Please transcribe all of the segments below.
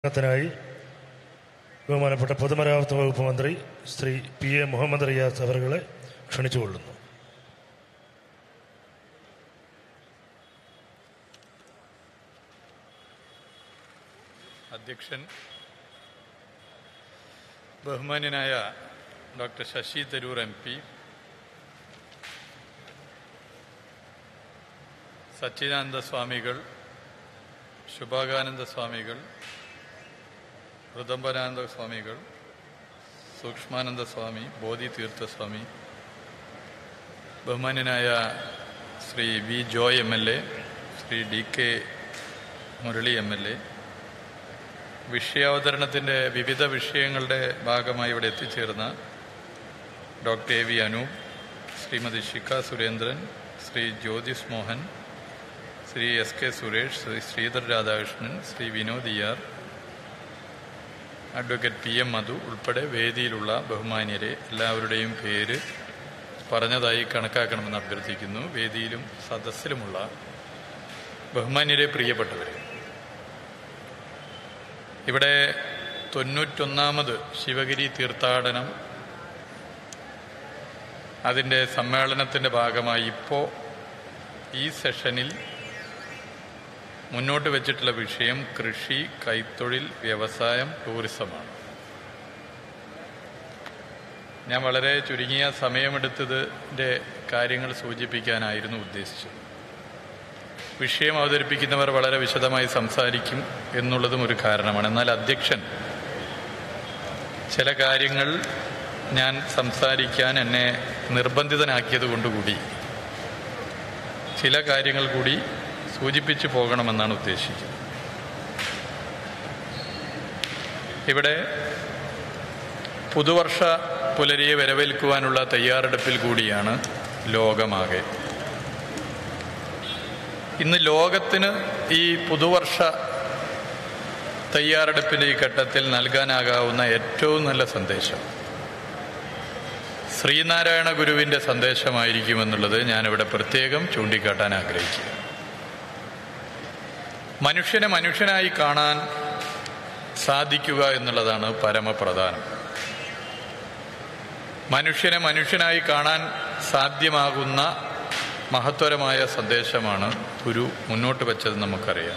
ത്തിനായി ബഹുമാനപ്പെട്ട പൊതുമരാമത്ത് വകുപ്പ് മന്ത്രി ശ്രീ പി എ മുഹമ്മദ് റിയാസ് അവറുകളെ ക്ഷണിച്ചുകൊള്ളുന്നു അധ്യക്ഷൻ ബഹുമാന്യനായ doctor Shashi Tharoor M P Sachidananda Swamikal Shubhakananda സ്വാമികൾ ഋതംബരാനന്ദ സ്വാമികൾ സൂക്ഷ്മാനന്ദ സ്വാമി ബോധി തീർത്ഥസ്വാമി ബഹുമാന്യനായ Shri V Joy M L A Shri D K Murali M L A വിഷയാവതരണത്തിൻ്റെ വിവിധ വിഷയങ്ങളുടെ ഭാഗമായി ഇവിടെ എത്തിച്ചേർന്ന doctor A V Anoop Shrimati Shikha Surendran Shri Jyothis Mohan Shri S K Suresh Shri Sridhar Radhakrishnan Shri Vinod ഇയാർ അഡ്വക്കേറ്റ് പി എം മധു ഉൾപ്പെടെ വേദിയിലുള്ള ബഹുമാന്യരെ എല്ലാവരുടെയും പേര് പറഞ്ഞതായി കണക്കാക്കണമെന്ന് അഭ്യർത്ഥിക്കുന്നു വേദിയിലും സദസ്സിലുമുള്ള ബഹുമാന്യരെ പ്രിയപ്പെട്ടവരെ ഇവിടെ തൊണ്ണൂറ്റൊന്നാമത് ശിവഗിരി തീർത്ഥാടനം അതിൻ്റെ സമ്മേളനത്തിൻ്റെ ഭാഗമായി ഇപ്പോൾ ഈ സെഷനിൽ മുന്നോട്ട് വെച്ചിട്ടുള്ള വിഷയം കൃഷി കൈത്തൊഴിൽ വ്യവസായം ടൂറിസമാണ് ഞാൻ വളരെ ചുരുങ്ങിയ സമയമെടുത്തതിൻ്റെ കാര്യങ്ങൾ സൂചിപ്പിക്കാനായിരുന്നു ഉദ്ദേശിച്ചത് വിഷയം അവതരിപ്പിക്കുന്നവർ വളരെ വിശദമായി സംസാരിക്കും എന്നുള്ളതും ഒരു കാരണമാണ് എന്നാൽ അധ്യക്ഷൻ ചില കാര്യങ്ങൾ ഞാൻ സംസാരിക്കാൻ എന്നെ നിർബന്ധിതനാക്കിയത് കൊണ്ടുകൂടി ചില കാര്യങ്ങൾ കൂടി സൂചിപ്പിച്ചു പോകണമെന്നാണ് ഉദ്ദേശിക്കുന്നത് ഇവിടെ പുതുവർഷ പുലരിയെ വരവേൽക്കുവാനുള്ള തയ്യാറെടുപ്പിൽ കൂടിയാണ് ലോകമാകെ ഇന്ന് ലോകത്തിന് ഈ പുതുവർഷ തയ്യാറെടുപ്പിൻ്റെ ഈ ഘട്ടത്തിൽ നൽകാനാകാവുന്ന ഏറ്റവും നല്ല സന്ദേശം ശ്രീനാരായണ ഗുരുവിൻ്റെ സന്ദേശമായിരിക്കുമെന്നുള്ളത് ഞാനിവിടെ പ്രത്യേകം ചൂണ്ടിക്കാട്ടാൻ ആഗ്രഹിക്കുക മനുഷ്യനെ മനുഷ്യനായി കാണാൻ സാധിക്കുക എന്നുള്ളതാണ് പരമപ്രധാനം മനുഷ്യനെ മനുഷ്യനായി കാണാൻ സാധ്യമാകുന്ന മഹത്വരമായ സന്ദേശമാണ് ഗുരു മുന്നോട്ട് വെച്ചത് നമുക്കറിയാം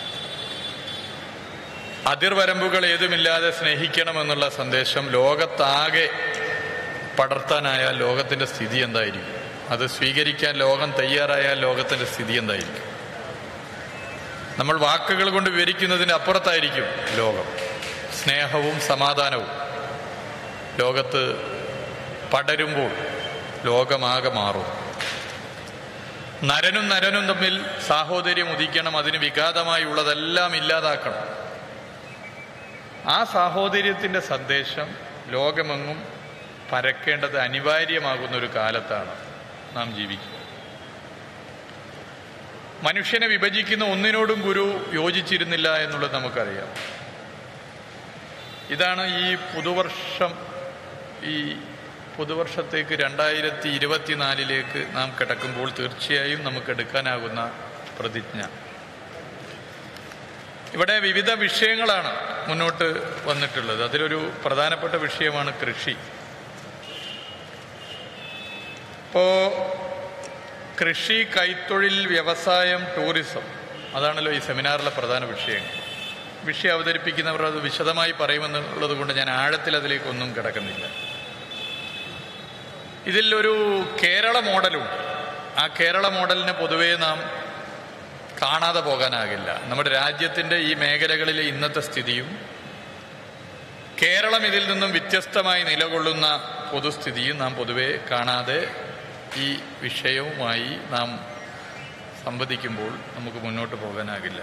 അതിർവരമ്പുകൾ ഏതുമില്ലാതെ സ്നേഹിക്കണമെന്നുള്ള സന്ദേശം ലോകത്താകെ പടർത്താനായാൽ ലോകത്തിൻ്റെ സ്ഥിതി എന്തായിരിക്കും അത് സ്വീകരിക്കാൻ ലോകം തയ്യാറായാൽ ലോകത്തിൻ്റെ സ്ഥിതി എന്തായിരിക്കും നമ്മൾ വാക്കുകൾ കൊണ്ട് വിവരിക്കുന്നതിന് അപ്പുറത്തായിരിക്കും ലോകം സ്നേഹവും സമാധാനവും ലോകത്ത് പടരുമ്പോൾ ലോകമാകെ മാറും നരനും നരനും തമ്മിൽ സാഹോദര്യം ഉദിക്കണം അതിന് വിഘാതമായി ഉള്ളതെല്ലാം ഇല്ലാതാക്കണം ആ സാഹോദര്യത്തിൻ്റെ സന്ദേശം ലോകമെങ്ങും പരക്കേണ്ടത് അനിവാര്യമാകുന്ന ഒരു കാലത്താണ് നാം ജീവിക്കുന്നത് മനുഷ്യനെ വിഭജിക്കുന്ന ഒന്നിനോടും ഗുരു യോജിച്ചിരുന്നില്ല എന്നുള്ളത് നമുക്കറിയാം ഇതാണ് ഈ പുതുവർഷം ഈ പുതുവർഷത്തേക്ക് രണ്ടായിരത്തി ഇരുപത്തിനാലിലേക്ക് നാം കിടക്കുമ്പോൾ തീർച്ചയായും നമുക്ക് എടുക്കാനാകുന്ന പ്രതിജ്ഞ ഇവിടെ വിവിധ വിഷയങ്ങളാണ് മുന്നോട്ട് വന്നിട്ടുള്ളത് അതിലൊരു പ്രധാനപ്പെട്ട വിഷയമാണ് കൃഷി ഇപ്പോ കൃഷി കൈത്തൊഴിൽ വ്യവസായം ടൂറിസം അതാണല്ലോ ഈ സെമിനാറിലെ പ്രധാന വിഷയങ്ങൾ വിഷയം അവതരിപ്പിക്കുന്നവർ അത് വിശദമായി പറയുമെന്നുള്ളത് കൊണ്ട് ഞാൻ ആഴത്തിൽ അതിലേക്കൊന്നും കിടക്കുന്നില്ല ഇതിൽ ഒരു കേരള മോഡലുണ്ട് ആ കേരള മോഡലിനെ പൊതുവേ നാം കാണാതെ പോകാനാകില്ല നമ്മുടെ രാജ്യത്തിൻ്റെ ഈ മേഖലകളിലെ ഇന്നത്തെ സ്ഥിതിയും കേരളം ഇതിൽ നിന്നും വ്യത്യസ്തമായി നിലകൊള്ളുന്ന പൊതുസ്ഥിതിയും നാം പൊതുവെ കാണാതെ ഈ വിഷയവുമായി നാം സംവദിക്കുമ്പോൾ നമുക്ക് മുന്നോട്ട് പോകാനാകില്ല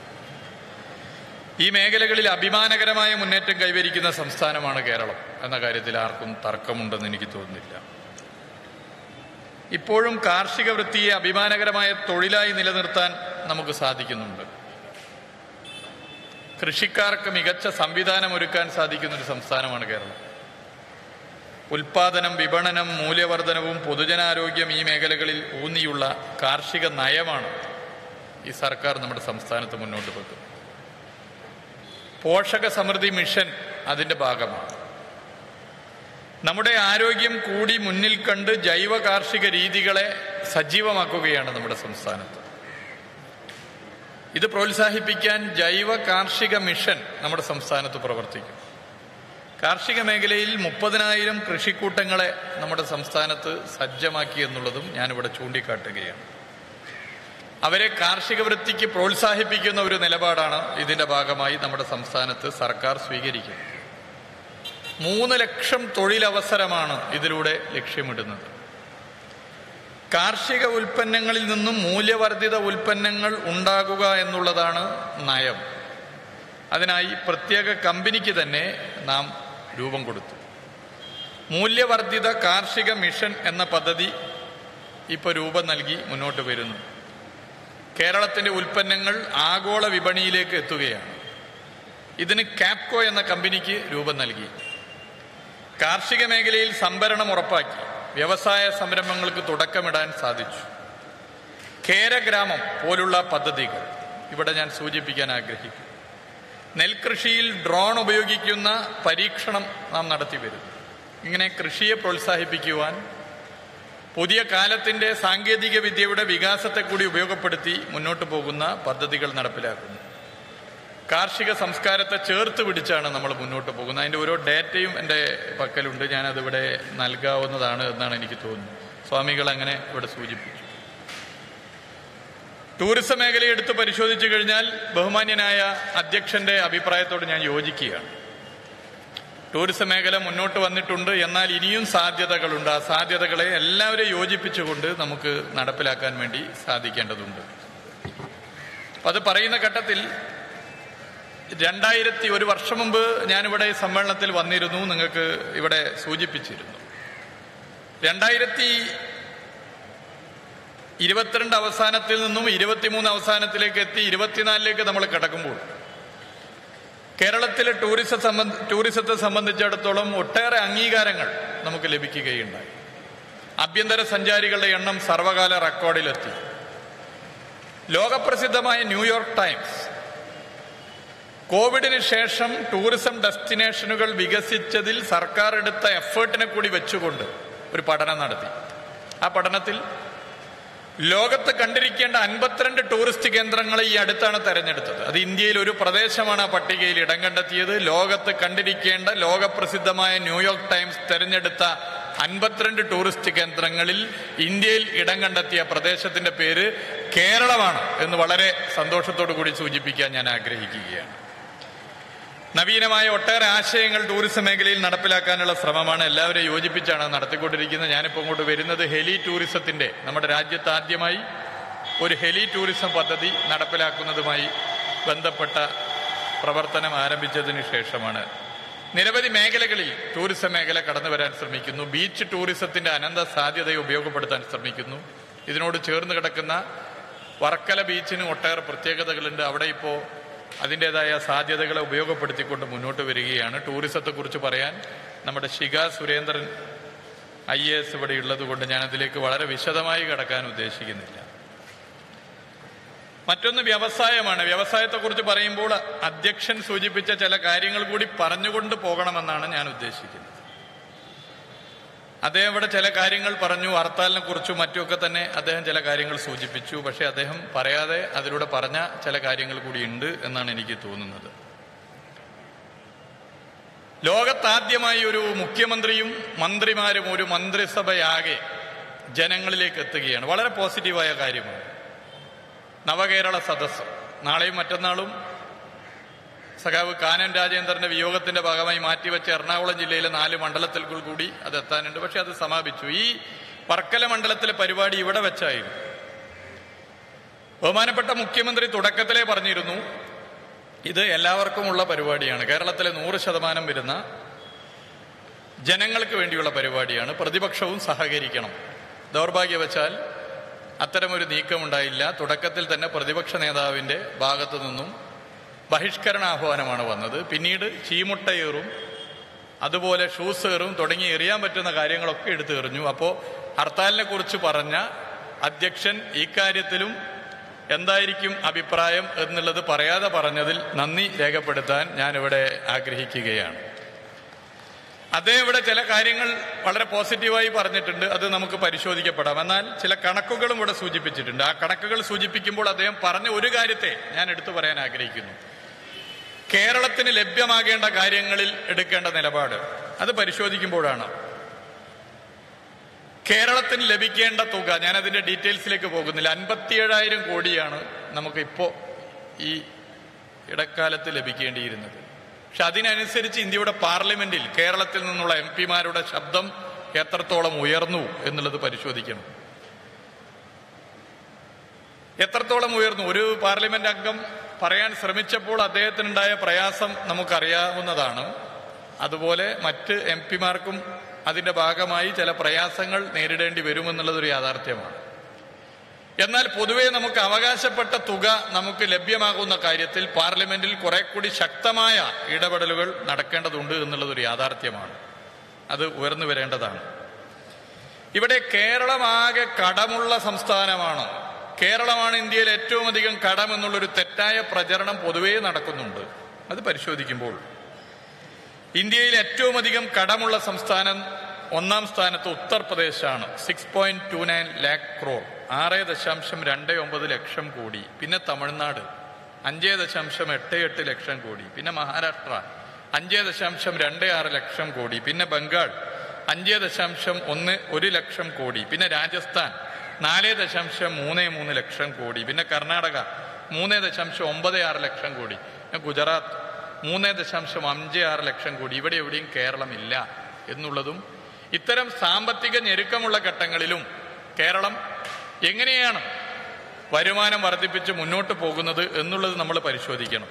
ഈ മേഖലകളിൽ അഭിമാനകരമായ മുന്നേറ്റം കൈവരിക്കുന്ന സംസ്ഥാനമാണ് കേരളം എന്ന കാര്യത്തിൽ ആർക്കും തർക്കമുണ്ടെന്ന് എനിക്ക് തോന്നുന്നില്ല ഇപ്പോഴും കാർഷിക വൃത്തിയെ അഭിമാനകരമായ തൊഴിലായി നിലനിർത്താൻ നമുക്ക് സാധിക്കുന്നുണ്ട് കൃഷിക്കാർക്ക് മികച്ച സംവിധാനം ഒരുക്കാൻ സാധിക്കുന്ന ഒരു സംസ്ഥാനമാണ് കേരളം ഉൽപാദനം വിപണനം മൂല്യവർധനവും പൊതുജനാരോഗ്യം ഈ മേഖലകളിൽ ഊന്നിയുള്ള കാർഷിക നയമാണ് ഈ സർക്കാർ നമ്മുടെ സംസ്ഥാനത്ത് മുന്നോട്ട് വെക്കുന്നത് പോഷക സമൃദ്ധി മിഷൻ അതിൻ്റെ ഭാഗമാണ് നമ്മുടെ ആരോഗ്യം കൂടി മുന്നിൽ കണ്ട് ജൈവ കാർഷിക രീതികളെ സജീവമാക്കുകയാണ് നമ്മുടെ സംസ്ഥാനത്ത് ഇത് പ്രോത്സാഹിപ്പിക്കാൻ ജൈവ കാർഷിക മിഷൻ നമ്മുടെ സംസ്ഥാനത്ത് പ്രവർത്തിക്കും കാർഷിക മേഖലയിൽ മുപ്പതിനായിരം കൃഷിക്കൂട്ടങ്ങളെ നമ്മുടെ സംസ്ഥാനത്ത് സജ്ജമാക്കി എന്നുള്ളതും ഞാനിവിടെ ചൂണ്ടിക്കാട്ടുകയാണ് അവരെ കാർഷിക വൃത്തിക്ക് പ്രോത്സാഹിപ്പിക്കുന്ന ഒരു നിലപാടാണ് ഇതിന്റെ ഭാഗമായി നമ്മുടെ സംസ്ഥാനത്ത് സർക്കാർ സ്വീകരിക്കുന്നത് മൂന്ന് ലക്ഷം തൊഴിലവസരമാണ് ഇതിലൂടെ ലക്ഷ്യമിടുന്നത് കാർഷിക ഉൽപ്പന്നങ്ങളിൽ നിന്നും മൂല്യവർദ്ധിത ഉൽപ്പന്നങ്ങൾ ഉണ്ടാകുക എന്നുള്ളതാണ് നയം അതിനായി പ്രത്യേക കമ്പനിക്ക് തന്നെ നാം രൂപം കൊടുത്തു മൂല്യവർദ്ധിത കാർഷിക മിഷൻ എന്ന പദ്ധതി ഇപ്പോൾ രൂപം നൽകി മുന്നോട്ട് വരുന്നു കേരളത്തിന്റെ ഉൽപ്പന്നങ്ങൾ ആഗോള വിപണിയിലേക്ക് എത്തുകയാണ് ഇതിന് കാപ്കോ എന്ന കമ്പനിക്ക് രൂപം നൽകി കാർഷിക മേഖലയിൽ സംഭരണം ഉറപ്പാക്കി വ്യവസായ സംരംഭങ്ങൾക്ക് തുടക്കമിടാൻ സാധിച്ചു കേരഗ്രാമം പോലുള്ള പദ്ധതികൾ ഇവിടെ ഞാൻ സൂചിപ്പിക്കാൻ ആഗ്രഹിക്കുന്നു നെൽകൃഷിയിൽ ഡ്രോൺ ഉപയോഗിക്കുന്ന പരീക്ഷണം നാം നടത്തി വരുന്നു ഇങ്ങനെ കൃഷിയെ പ്രോത്സാഹിപ്പിക്കുവാൻ പുതിയ കാലത്തിന്റെ സാങ്കേതിക വിദ്യയുടെ വികാസത്തെ കൂടി ഉപയോഗപ്പെടുത്തി മുന്നോട്ട് പോകുന്ന പദ്ധതികൾ നടപ്പിലാക്കുന്നു കാർഷിക സംസ്കാരത്തെ ചേർത്ത് പിടിച്ചാണ് നമ്മൾ മുന്നോട്ട് പോകുന്നത് അതിൻ്റെ ഓരോ ഡേറ്റയും എൻ്റെ പക്കലുണ്ട് ഞാനതിവിടെ നൽകാവുന്നതാണ് എന്നാണ് എനിക്ക് തോന്നുന്നത് സ്വാമികൾ അങ്ങനെ ഇവിടെ സൂചിപ്പിച്ചു ടൂറിസം മേഖല എടുത്ത് പരിശോധിച്ചു കഴിഞ്ഞാൽ ബഹുമാന്യനായ അധ്യക്ഷന്റെ അഭിപ്രായത്തോട് ഞാൻ യോജിക്കുകയാണ് ടൂറിസം മേഖല മുന്നോട്ട് വന്നിട്ടുണ്ട് എന്നാൽ ഇനിയും സാധ്യതകളുണ്ട് ആ സാധ്യതകളെ എല്ലാവരെയും യോജിപ്പിച്ചുകൊണ്ട് നമുക്ക് നടപ്പിലാക്കാൻ വേണ്ടി സാധിക്കേണ്ടതുണ്ട് അപ്പം അത് പറയുന്ന ഘട്ടത്തിൽ രണ്ടായിരത്തി ഒരു വർഷം മുമ്പ് ഞാനിവിടെ സമ്മേളനത്തിൽ വന്നിരുന്നു നിങ്ങൾക്ക് ഇവിടെ സൂചിപ്പിച്ചിരുന്നു രണ്ടായിരത്തി ഇരുപത്തിരണ്ട് അവസാനത്തിൽ നിന്നും ഇരുപത്തിമൂന്ന് അവസാനത്തിലേക്ക് എത്തി ഇരുപത്തിനാലിലേക്ക് നമ്മൾ കിടക്കുമ്പോൾ കേരളത്തിലെ ടൂറിസം സംബന്ധ ടൂറിസത്തെ സംബന്ധിച്ചിടത്തോളം ഒട്ടേറെ അംഗീകാരങ്ങൾ നമുക്ക് ലഭിക്കുകയുണ്ടായി ആഭ്യന്തര സഞ്ചാരികളുടെ എണ്ണം സർവകാല റെക്കോർഡിലെത്തി ലോകപ്രസിദ്ധമായ ന്യൂയോർക്ക് ടൈംസ് കോവിഡിന് ശേഷം ടൂറിസം ഡെസ്റ്റിനേഷനുകൾ വികസിച്ചതിൽ സർക്കാർ എടുത്ത എഫേർട്ടിനെ കൂടി വെച്ചുകൊണ്ട് ഒരു പഠനം നടത്തി ആ പഠനത്തിൽ ലോകത്ത് കണ്ടിരിക്കേണ്ട അൻപത്തിരണ്ട് ടൂറിസ്റ്റ് കേന്ദ്രങ്ങളെ ഈ അടുത്താണ് തെരഞ്ഞെടുത്തത് അത് ഇന്ത്യയിൽ ഒരു പ്രദേശമാണ് ആ പട്ടികയിൽ ഇടം കണ്ടെത്തിയത് ലോകത്ത് കണ്ടിരിക്കേണ്ട ലോകപ്രസിദ്ധമായ ന്യൂയോർക്ക് ടൈംസ് തെരഞ്ഞെടുത്ത അൻപത്തിരണ്ട് ടൂറിസ്റ്റ് കേന്ദ്രങ്ങളിൽ ഇന്ത്യയിൽ ഇടം കണ്ടെത്തിയ പ്രദേശത്തിന്റെ പേര് കേരളമാണ് എന്ന് വളരെ സന്തോഷത്തോടു കൂടി സൂചിപ്പിക്കാൻ ഞാൻ ആഗ്രഹിക്കുകയാണ് നവീനമായ ഒട്ടേറെ ആശയങ്ങൾ ടൂറിസം മേഖലയിൽ നടപ്പിലാക്കാനുള്ള ശ്രമമാണ് എല്ലാവരെയും യോജിപ്പിച്ചാണ് നടത്തിക്കൊണ്ടിരിക്കുന്നത് ഞാനിപ്പോൾ ഇങ്ങോട്ട് വരുന്നത് ഹെലി ടൂറിസത്തിന്റെ നമ്മുടെ രാജ്യത്ത് ആദ്യമായി ഒരു ഹെലി ടൂറിസം പദ്ധതി നടപ്പിലാക്കുന്നതുമായി ബന്ധപ്പെട്ട പ്രവർത്തനം ആരംഭിച്ചതിന് ശേഷമാണ് നിരവധി മേഖലകളിൽ ടൂറിസം മേഖല കടന്നു വരാൻ ശ്രമിക്കുന്നു ബീച്ച് ടൂറിസത്തിന്റെ അനന്ത സാധ്യതയെ ഉപയോഗപ്പെടുത്താൻ ശ്രമിക്കുന്നു ഇതിനോട് ചേർന്ന് കിടക്കുന്ന വർക്കല ബീച്ചിന് ഒട്ടേറെ പ്രത്യേകതകളുണ്ട് അവിടെ ഇപ്പോൾ അതിൻ്റെതായ സാധ്യതകളെ ഉപയോഗപ്പെടുത്തിക്കൊണ്ട് മുന്നോട്ട് വരികയാണ് ടൂറിസത്തെക്കുറിച്ച് പറയാൻ നമ്മുടെ Shikha Surendran I A S ഇവിടെ ഉള്ളത് കൊണ്ട് ഞാൻ അതിലേക്ക് വളരെ വിശദമായി കടക്കാൻ ഉദ്ദേശിക്കുന്നില്ല മറ്റൊന്ന് വ്യവസായമാണ് വ്യവസായത്തെക്കുറിച്ച് പറയുമ്പോൾ അധ്യക്ഷൻ സൂചിപ്പിച്ച ചില കാര്യങ്ങൾ കൂടി പറഞ്ഞുകൊണ്ട് പോകണമെന്നാണ് ഞാൻ ഉദ്ദേശിക്കുന്നത് അദ്ദേഹം ഇവിടെ ചില കാര്യങ്ങൾ പറഞ്ഞു ഹർത്താലിനെ കുറിച്ചും മറ്റുമൊക്കെ തന്നെ അദ്ദേഹം ചില കാര്യങ്ങൾ സൂചിപ്പിച്ചു പക്ഷെ അദ്ദേഹം പറയാതെ അതിലൂടെ പറഞ്ഞ ചില കാര്യങ്ങൾ കൂടി ഉണ്ട് എന്നാണ് എനിക്ക് തോന്നുന്നത് ലോകത്താദ്യമായി ഒരു മുഖ്യമന്ത്രിയും മന്ത്രിമാരും ഒരു മന്ത്രിസഭയാകെ ജനങ്ങളിലേക്ക് എത്തുകയാണ് വളരെ പോസിറ്റീവായ കാര്യമാണ് നവകേരള സദസ്സ് നാളെയും മറ്റന്നാളും സഖാവ് കാനൻ രാജേന്ദ്രന്റെ വിയോഗത്തിന്റെ ഭാഗമായി മാറ്റിവെച്ച എറണാകുളം ജില്ലയിലെ നാല് മണ്ഡലത്തിൽ കൂടി അത് എത്താനുണ്ട് പക്ഷെ അത് സമാപിച്ചു ഈ വർക്കല മണ്ഡലത്തിലെ പരിപാടി ഇവിടെ വെച്ചായിരുന്നു ബഹുമാനപ്പെട്ട മുഖ്യമന്ത്രി തുടക്കത്തിലേ പറഞ്ഞിരുന്നു ഇത് എല്ലാവർക്കുമുള്ള പരിപാടിയാണ് കേരളത്തിലെ നൂറ് ശതമാനം വരുന്ന ജനങ്ങൾക്ക് വേണ്ടിയുള്ള പരിപാടിയാണ് പ്രതിപക്ഷവും സഹകരിക്കണം ദൗർഭാഗ്യവശാൽ അത്തരമൊരു നീക്കമുണ്ടായില്ല തുടക്കത്തിൽ തന്നെ പ്രതിപക്ഷ നേതാവിന്റെ ഭാഗത്തു നിന്നും ബഹിഷ്കരണ ആഹ്വാനമാണ് വന്നത് പിന്നീട് ചീമുട്ടയേറും അതുപോലെ ഷൂസേറും തുടങ്ങി എറിയാൻ പറ്റുന്ന കാര്യങ്ങളൊക്കെ എടുത്തു എറിഞ്ഞു അപ്പോൾ ഹർത്താലിനെ കുറിച്ച് പറഞ്ഞ അധ്യക്ഷൻ ഇക്കാര്യത്തിലും എന്തായിരിക്കും അഭിപ്രായം എന്നുള്ളത് പറയാതെ പറഞ്ഞതിൽ നന്ദി രേഖപ്പെടുത്താൻ ഞാനിവിടെ ആഗ്രഹിക്കുകയാണ് അദ്ദേഹം ഇവിടെ ചില കാര്യങ്ങൾ വളരെ പോസിറ്റീവായി പറഞ്ഞിട്ടുണ്ട് അത് നമുക്ക് പരിശോധിക്കപ്പെടാം എന്നാൽ ചില കണക്കുകളും ഇവിടെ സൂചിപ്പിച്ചിട്ടുണ്ട് ആ കണക്കുകൾ സൂചിപ്പിക്കുമ്പോൾ അദ്ദേഹം പറഞ്ഞ ഒരു കാര്യത്തെ ഞാൻ എടുത്തു പറയാൻ ആഗ്രഹിക്കുന്നു കേരളത്തിന് ലഭ്യമാകേണ്ട കാര്യങ്ങളിൽ എടുക്കേണ്ട നിലപാട് അത് പരിശോധിക്കുമ്പോഴാണ് കേരളത്തിന് ലഭിക്കേണ്ട തുക ഞാൻ അതിന്റെ ഡീറ്റെയിൽസിലേക്ക് പോകുന്നില്ല അൻപത്തിയേഴായിരം കോടിയാണ് നമുക്ക് ഇപ്പോൾ ഈ ഇടക്കാലത്ത് ലഭിക്കേണ്ടിയിരുന്നത് പക്ഷെ അതിനനുസരിച്ച് ഇന്ത്യയുടെ പാർലമെന്റിൽ കേരളത്തിൽ നിന്നുള്ള എം പിമാരുടെ ശബ്ദം എത്രത്തോളം ഉയർന്നു എന്നുള്ളത് പരിശോധിക്കണം എത്രത്തോളം ഉയർന്നു ഒരു പാർലമെന്റ് അംഗം പറയാൻ ശ്രമിച്ചപ്പോൾ അദ്ദേഹത്തിനുണ്ടായ പ്രയാസം നമുക്കറിയാവുന്നതാണ് അതുപോലെ മറ്റ് എം പിമാർക്കും അതിന്റെ ഭാഗമായി ചില പ്രയാസങ്ങൾ നേരിടേണ്ടി വരുമെന്നുള്ളതൊരു യാഥാർത്ഥ്യമാണ് എന്നാൽ പൊതുവെ നമുക്ക് അവകാശപ്പെട്ട തുക നമുക്ക് ലഭ്യമാകുന്ന കാര്യത്തിൽ പാർലമെന്റിൽ കുറെ കൂടി ശക്തമായ ഇടപെടലുകൾ നടക്കേണ്ടതുണ്ട് എന്നുള്ളതൊരു യാഥാർത്ഥ്യമാണ് അത് ഉയർന്നു വരേണ്ടതാണ് ഇവിടെ കേരളമാകെ കടമുള്ള സംസ്ഥാനമാണ് കേരളമാണ് ഇന്ത്യയിൽ ഏറ്റവും അധികം കടം എന്നുള്ളൊരു തെറ്റായ പ്രചരണം പൊതുവേ നടക്കുന്നുണ്ട് അത് പരിശോധിക്കുമ്പോൾ ഇന്ത്യയിൽ ഏറ്റവും അധികം കടമുള്ള സംസ്ഥാനം ഒന്നാം സ്ഥാനത്ത് ഉത്തർപ്രദേശാണ് six point two nine lakh crore ആറ് ദശാംശം രണ്ട് ഒമ്പത് ലക്ഷം കോടി പിന്നെ തമിഴ്നാട് അഞ്ച് ദശാംശം എട്ട് എട്ട് ലക്ഷം കോടി പിന്നെ മഹാരാഷ്ട്ര അഞ്ച് ദശാംശം രണ്ട് ആറ് ലക്ഷം കോടി പിന്നെ ബംഗാൾ അഞ്ച് ദശാംശം ഒന്ന് ഒരു ലക്ഷം കോടി പിന്നെ രാജസ്ഥാൻ നാല് ദശാംശം മൂന്ന് മൂന്ന് ലക്ഷം കോടി പിന്നെ കർണാടക മൂന്ന് ദശാംശം ഒമ്പത് ആറ് ലക്ഷം കോടി പിന്നെ ഗുജറാത്ത് മൂന്ന് ദശാംശം അഞ്ച് ആറ് ലക്ഷം കോടി ഇവിടെ എവിടെയും കേരളമില്ല എന്നുള്ളതും ഇത്തരം സാമ്പത്തിക ഞെരുക്കമുള്ള ഘട്ടങ്ങളിലും കേരളം എങ്ങനെയാണ് വരുമാനം വർദ്ധിപ്പിച്ച് മുന്നോട്ട് പോകുന്നത് എന്നുള്ളത് നമ്മൾ പരിശോധിക്കണം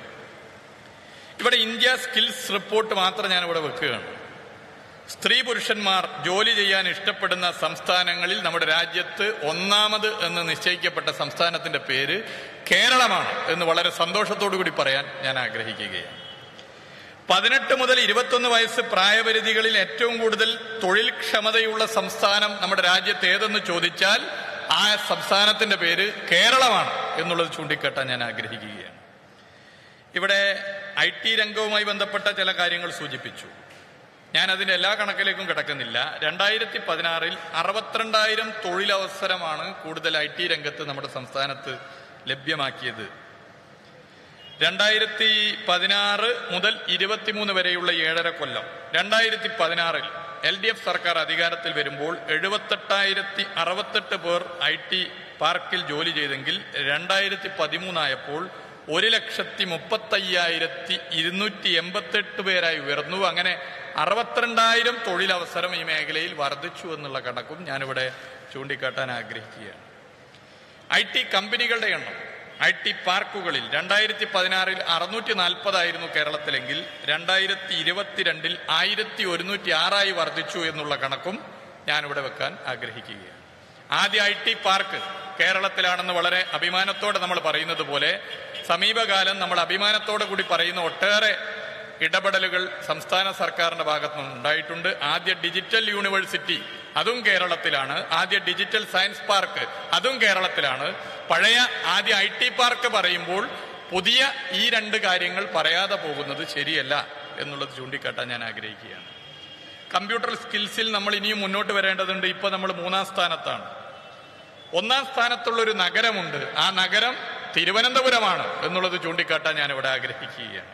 ഇവിടെ ഇന്ത്യ സ്കിൽസ് റിപ്പോർട്ട് മാത്രം ഞാൻ ഇവിടെ വെക്കുകയാണ് സ്ത്രീ പുരുഷന്മാർ ജോലി ചെയ്യാൻ ഇഷ്ടപ്പെടുന്ന സംസ്ഥാനങ്ങളിൽ നമ്മുടെ രാജ്യത്ത് ഒന്നാമത് എന്ന് നിശ്ചയിക്കപ്പെട്ട സംസ്ഥാനത്തിന്റെ പേര് കേരളമാണ് എന്ന് വളരെ സന്തോഷത്തോടു കൂടി പറയാൻ ഞാൻ ആഗ്രഹിക്കുകയാണ് പതിനെട്ട് മുതൽ ഇരുപത്തൊന്ന് വയസ്സ് പ്രായപരിധികളിൽ ഏറ്റവും കൂടുതൽ തൊഴിൽ ക്ഷമതയുള്ള സംസ്ഥാനം നമ്മുടെ രാജ്യത്ത് ഏതെന്ന് ചോദിച്ചാൽ ആ സംസ്ഥാനത്തിന്റെ പേര് കേരളമാണ് എന്നുള്ളത് ചൂണ്ടിക്കാട്ടാൻ ഞാൻ ആഗ്രഹിക്കുകയാണ് ഇവിടെ ഐ ടി രംഗവുമായി ബന്ധപ്പെട്ട ചില കാര്യങ്ങൾ സൂചിപ്പിച്ചു ഞാൻ അതിന്റെ എല്ലാ കണക്കിലേക്കും കിടക്കുന്നില്ല രണ്ടായിരത്തി പതിനാറിൽ അറുപത്തിരണ്ടായിരം തൊഴിലവസരമാണ് കൂടുതൽ ഐ ടി രംഗത്ത് നമ്മുടെ സംസ്ഥാനത്ത് ലഭ്യമാക്കിയത് രണ്ടായിരത്തി പതിനാറ് മുതൽ ഇരുപത്തിമൂന്ന് വരെയുള്ള ഏഴര കൊല്ലം രണ്ടായിരത്തി പതിനാറിൽ എൽ ഡി എഫ് സർക്കാർ അധികാരത്തിൽ വരുമ്പോൾ എഴുപത്തെട്ടായിരത്തി അറുപത്തെട്ട് പേർ ഐ ടി പാർക്കിൽ ജോലി ചെയ്തെങ്കിൽ രണ്ടായിരത്തി പതിമൂന്നായപ്പോൾ ഒരു ലക്ഷത്തി മുപ്പത്തയ്യായിരത്തി ഇരുന്നൂറ്റി എൺപത്തെട്ട് പേരായി ഉയർന്നു അങ്ങനെ അറുപത്തിരണ്ടായിരം തൊഴിലവസരം ഈ മേഖലയിൽ വർദ്ധിച്ചു എന്നുള്ള കണക്കും ഞാനിവിടെ ചൂണ്ടിക്കാട്ടാൻ ആഗ്രഹിക്കുകയാണ് ഐ ടി കമ്പനികളുടെ എണ്ണം ഐ ടി പാർക്കുകളിൽ രണ്ടായിരത്തി പതിനാറിൽ അറുന്നൂറ്റി നാൽപ്പതായിരുന്നു കേരളത്തിലെങ്കിൽ രണ്ടായിരത്തി ഇരുപത്തിരണ്ടിൽ ആയിരത്തി ഒരുന്നൂറ്റി ആറായി വർദ്ധിച്ചു എന്നുള്ള കണക്കും ഞാനിവിടെ വെക്കാൻ ആഗ്രഹിക്കുകയാണ് ആദ്യ ഐ ടി പാർക്ക് കേരളത്തിലാണെന്ന് വളരെ അഭിമാനത്തോടെ നമ്മൾ പറയുന്നത് പോലെ സമീപകാലം നമ്മൾ അഭിമാനത്തോടെ കൂടി പറയുന്ന ഒട്ടേറെ ഇടപെടലുകൾ സംസ്ഥാന സർക്കാരിന്റെ ഭാഗത്തു നിന്ന് ഉണ്ടായിട്ടുണ്ട് ആദ്യ ഡിജിറ്റൽ യൂണിവേഴ്സിറ്റി അതും കേരളത്തിലാണ് ആദ്യ ഡിജിറ്റൽ സയൻസ് പാർക്ക് അതും കേരളത്തിലാണ് പഴയ ആദ്യ ഐ ടി പാർക്ക് പറയുമ്പോൾ പുതിയ ഈ രണ്ട് കാര്യങ്ങൾ പറയാതെ പോകുന്നത് ശരിയല്ല എന്നുള്ളത് ചൂണ്ടിക്കാട്ടാൻ ഞാൻ ആഗ്രഹിക്കുകയാണ് കമ്പ്യൂട്ടർ സ്കിൽസിൽ നമ്മൾ ഇനിയും മുന്നോട്ട് വരേണ്ടതുണ്ട് ഇപ്പൊ നമ്മൾ മൂന്നാം സ്ഥാനത്താണ് ഒന്നാം സ്ഥാനത്തുള്ള ഒരു നഗരമുണ്ട് ആ നഗരം തിരുവനന്തപുരമാണ് എന്നുള്ളത് ചൂണ്ടിക്കാട്ടാൻ ഞാൻ ഇവിടെ ആഗ്രഹിക്കുകയാണ്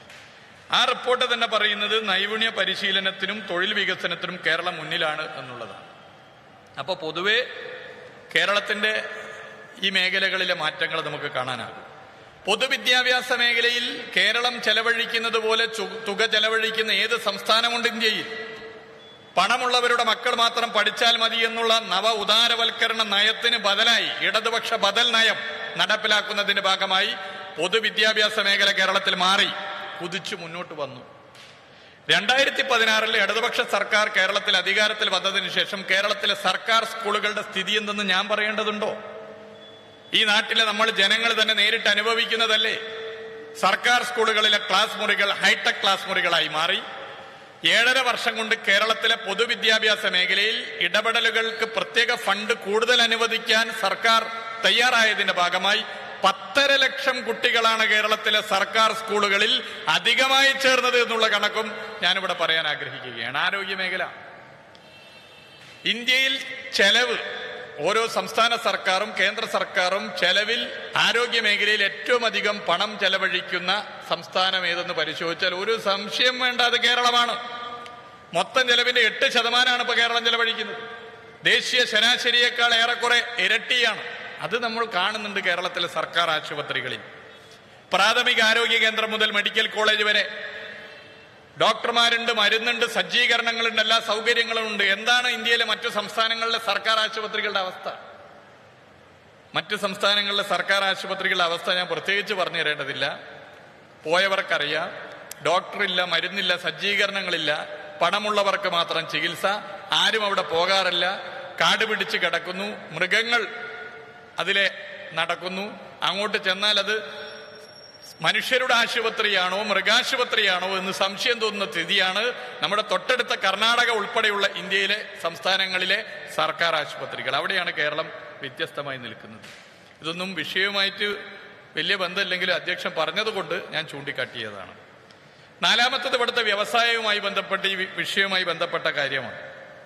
ആ റിപ്പോർട്ട് തന്നെ പറയുന്നത് നൈപുണ്യ പരിശീലനത്തിനും തൊഴിൽ വികസനത്തിനും കേരളം മുന്നിലാണ് എന്നുള്ളതാണ് അപ്പോൾ പൊതുവെ കേരളത്തിന്റെ ഈ മേഖലകളിലെ മാറ്റങ്ങൾ നമുക്ക് കാണാനാകും പൊതുവിദ്യാഭ്യാസ മേഖലയിൽ കേരളം ചെലവഴിക്കുന്നത് പോലെ ചു- തുക ചെലവഴിക്കുന്ന ഏത് സംസ്ഥാനമുണ്ട് ഇന്ത്യയിൽ പണമുള്ളവരുടെ മക്കൾ മാത്രം പഠിച്ചാൽ മതി എന്നുള്ള നവ ഉദാരവൽക്കരണ നയത്തിന് ബദലായി ഇടതുപക്ഷ ബദൽ നയം നടപ്പിലാക്കുന്നതിന്റെ ഭാഗമായി പൊതുവിദ്യാഭ്യാസ മേഖല കേരളത്തിൽ മാറി കുതിച്ചു മുന്നോട്ട് വന്നു രണ്ടായിരത്തി പതിനാറിൽ ഇടതുപക്ഷ സർക്കാർ കേരളത്തിൽ അധികാരത്തിൽ വന്നതിന് ശേഷം കേരളത്തിലെ സർക്കാർ സ്കൂളുകളുടെ സ്ഥിതി എന്തെന്ന് ഞാൻ പറയേണ്ടതുണ്ടോ ഈ നാട്ടിലെ നമ്മൾ ജനങ്ങൾ തന്നെ നേരിട്ട് അനുഭവിക്കുന്നതല്ലേ സർക്കാർ സ്കൂളുകളിലെ ക്ലാസ് മുറികൾ ഹൈടെക് ക്ലാസ് മുറികളായി മാറി ഏഴര വർഷം കൊണ്ട് കേരളത്തിലെ പൊതുവിദ്യാഭ്യാസ മേഖലയിൽ ഇടപെടലുകൾക്ക് പ്രത്യേക ഫണ്ട് കൂടുതൽ അനുവദിക്കാൻ സർക്കാർ തയ്യാറായതിന്റെ ഭാഗമായി പത്തര ലക്ഷം കുട്ടികളാണ് കേരളത്തിലെ സർക്കാർ സ്കൂളുകളിൽ അധികമായി ചേർന്നത് എന്നുള്ള കണക്കും ഞാനിവിടെ പറയാൻ ആഗ്രഹിക്കുകയാണ് ആരോഗ്യ മേഖല ഇന്ത്യയിൽ ചെലവ് ഓരോ സംസ്ഥാന സർക്കാരും കേന്ദ്ര സർക്കാരും ചെലവിൽ ആരോഗ്യ മേഖലയിൽ ഏറ്റവും അധികം പണം ചെലവഴിക്കുന്ന സംസ്ഥാനം ഏതെന്ന് പരിശോധിച്ചാൽ ഒരു സംശയം വേണ്ട അത് കേരളമാണ് മൊത്തം ചെലവിന്റെ എട്ട് ശതമാനമാണ് ഇപ്പൊ കേരളം ചെലവഴിക്കുന്നത് ദേശീയ ശരാശരിയേക്കാൾ ഏറെക്കുറെ ഇരട്ടിയാണ് അത് നമ്മൾ കാണുന്നുണ്ട് കേരളത്തിലെ സർക്കാർ ആശുപത്രികളിൽ പ്രാഥമിക ആരോഗ്യ കേന്ദ്രം മുതൽ മെഡിക്കൽ കോളേജ് വരെ ഡോക്ടർമാരുണ്ട് മരുന്നുണ്ട് സജ്ജീകരണങ്ങളുണ്ട് എല്ലാ സൗകര്യങ്ങളും ഉണ്ട് എന്താണ് ഇന്ത്യയിലെ മറ്റു സംസ്ഥാനങ്ങളിലെ സർക്കാർ ആശുപത്രികളുടെ അവസ്ഥ മറ്റു സംസ്ഥാനങ്ങളിലെ സർക്കാർ ആശുപത്രികളുടെ അവസ്ഥ ഞാൻ പ്രത്യേകിച്ച് പറഞ്ഞു തരേണ്ടതില്ല പോയവർക്കറിയാം ഡോക്ടറില്ല മരുന്നില്ല സജ്ജീകരണങ്ങളില്ല പണമുള്ളവർക്ക് മാത്രം ചികിത്സ ആരും അവിടെ പോകാറില്ല കാട് പിടിച്ച് കിടക്കുന്നു മൃഗങ്ങൾ അതിലെ നടക്കുന്നു അങ്ങോട്ട് ചെന്നാൽ അത് മനുഷ്യരുടെ ആശുപത്രിയാണോ മൃഗാശുപത്രിയാണോ എന്ന് സംശയം തോന്നുന്ന സ്ഥിതിയാണ് നമ്മുടെ തൊട്ടടുത്ത കർണാടക ഉൾപ്പെടെയുള്ള ഇന്ത്യയിലെ സംസ്ഥാനങ്ങളിലെ സർക്കാർ ആശുപത്രികൾ അവിടെയാണ് കേരളം വ്യത്യസ്തമായി നിൽക്കുന്നത് ഇതൊന്നും വിഷയവുമായിട്ട് വലിയ ബന്ധമില്ലെങ്കിലും അധ്യക്ഷൻ പറഞ്ഞതുകൊണ്ട് ഞാൻ ചൂണ്ടിക്കാട്ടിയതാണ് നാലാമത്തത് ഇവിടുത്തെ വ്യവസായവുമായി ബന്ധപ്പെട്ട് ഈ വി- വിഷയവുമായി ബന്ധപ്പെട്ട കാര്യമാണ്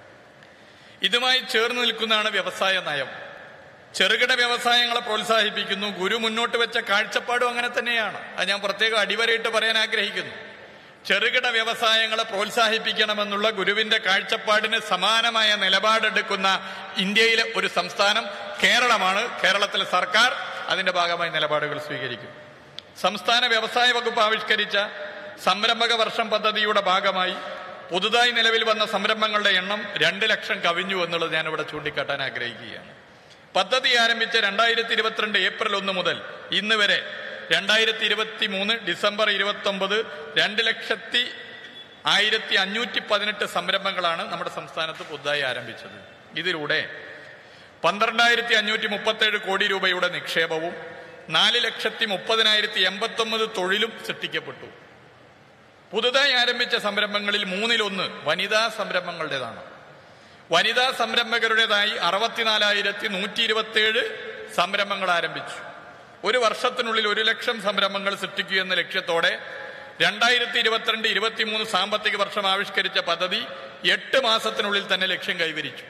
ഇതുമായി ചേർന്ന് നിൽക്കുന്നതാണ് വ്യവസായ നയം ചെറുകിട വ്യവസായങ്ങളെ പ്രോത്സാഹിപ്പിക്കുന്നു ഗുരു മുന്നോട്ട് വെച്ച കാഴ്ചപ്പാടും അങ്ങനെ തന്നെയാണ് അത് ഞാൻ പ്രത്യേകം അടിവരയിട്ട് പറയാൻ ആഗ്രഹിക്കുന്നു ചെറുകിട വ്യവസായങ്ങളെ പ്രോത്സാഹിപ്പിക്കണമെന്നുള്ള ഗുരുവിന്റെ കാഴ്ചപ്പാടിന് സമാനമായ നിലപാടെടുക്കുന്ന ഇന്ത്യയിലെ ഒരു സംസ്ഥാനം കേരളമാണ് കേരളത്തിലെ സർക്കാർ അതിന്റെ ഭാഗമായി നിലപാടുകൾ സ്വീകരിക്കും സംസ്ഥാന വ്യവസായ വകുപ്പ് ആവിഷ്കരിച്ച സംരംഭക വർഷം പദ്ധതിയുടെ ഭാഗമായി പുതുതായി നിലവിൽ വന്ന സംരംഭങ്ങളുടെ എണ്ണം രണ്ട് ലക്ഷം കവിഞ്ഞു എന്നുള്ളത് ഞാനിവിടെ ചൂണ്ടിക്കാട്ടാൻ ആഗ്രഹിക്കുകയാണ് പദ്ധതി ആരംഭിച്ച രണ്ടായിരത്തി ഇരുപത്തിരണ്ട് ഏപ്രിൽ ഒന്ന് മുതൽ ഇന്ന് വരെ രണ്ടായിരത്തി ഇരുപത്തി മൂന്ന് ഡിസംബർ ഇരുപത്തി ഒമ്പത് രണ്ട് ലക്ഷത്തി ആയിരത്തി അഞ്ഞൂറ്റി പതിനെട്ട് സംരംഭങ്ങളാണ് നമ്മുടെ സംസ്ഥാനത്ത് പുതുതായി ആരംഭിച്ചത് ഇതിലൂടെ പന്ത്രണ്ടായിരത്തി അഞ്ഞൂറ്റി മുപ്പത്തേഴ് കോടി രൂപയുടെ നിക്ഷേപവും നാല് ലക്ഷത്തി മുപ്പതിനായിരത്തി എൺപത്തി ഒമ്പത് തൊഴിലും സൃഷ്ടിക്കപ്പെട്ടു പുതുതായി ആരംഭിച്ച സംരംഭങ്ങളിൽ മൂന്നിലൊന്ന് വനിതാ സംരംഭങ്ങളുടേതാണ് വനിതാ സംരംഭകരുടേതായി അറുപത്തിനാലായിരത്തി നൂറ്റി ഇരുപത്തിയേഴ് സംരംഭങ്ങൾ ആരംഭിച്ചു ഒരു വർഷത്തിനുള്ളിൽ ഒരു ലക്ഷം സംരംഭങ്ങൾ സൃഷ്ടിക്കുക എന്ന ലക്ഷ്യത്തോടെ രണ്ടായിരത്തി ഇരുപത്തിരണ്ട് ഇരുപത്തിമൂന്ന് സാമ്പത്തിക വർഷം ആവിഷ്കരിച്ച പദ്ധതി എട്ട് മാസത്തിനുള്ളിൽ തന്നെ ലക്ഷ്യം കൈവരിച്ചു